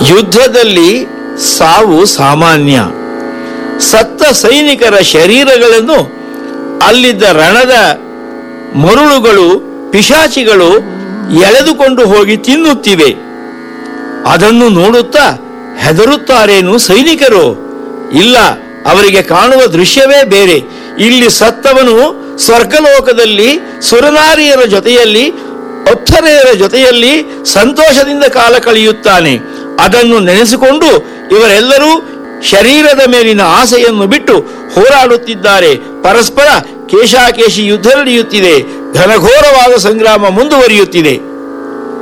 ಯುದ್ಧದಲ್ಲಿ ಸಾವು ಸಾಮಾನ್ಯ ಸತ್ತ ಸೈನಿಕರ ಶರೀರಗಳನ್ನು ಅಲ್ಲಿದ್ದ ರಣದ ಮರುಳುಗಳು ಪಿಶಾಚಿಗಳು ಎಳೆದುಕೊಂಡು ಹೋಗಿ ತಿನ್ನುತ್ತಿವೆ ಅದನ್ನು ನೋಡುತ್ತಾ ಹೆದರುತ್ತಾರೇನು ಸೈನಿಕರು ಇಲ್ಲ ಅವರಿಗೆ ಕಾಣುವ ದೃಶ್ಯವೇ ಬೇರೆ ಇಲ್ಲಿ ಸತ್ತವನು ಸ್ವರ್ಗಲೋಕದಲ್ಲಿ ಸುರನಾರಿಯರ ಜೊತೆಯಲ್ಲಿ ಅಪ್ಸರೆಯರ ಜೊತೆಯಲ್ಲಿ ಸಂತೋಷದಿಂದ ಕಾಲ ಕಳೆಯುತ್ತಾನೆ ಅದನ್ನು ನೆನೆಸಿಕೊಂಡು ಇವರೆಲ್ಲರೂ ಶರೀರದ ಮೇಲಿನ ಆಸೆಯನ್ನು ಬಿಟ್ಟು ಹೋರಾಡುತ್ತಿದ್ದಾರೆ ಪರಸ್ಪರ ಕೇಶಾಕೇಶಿ ಯುದ್ಧ ನಡೆಯುತ್ತಿದೆ ಘನಘೋರವಾದ ಸಂಗ್ರಾಮ ಮುಂದುವರಿಯುತ್ತಿದೆ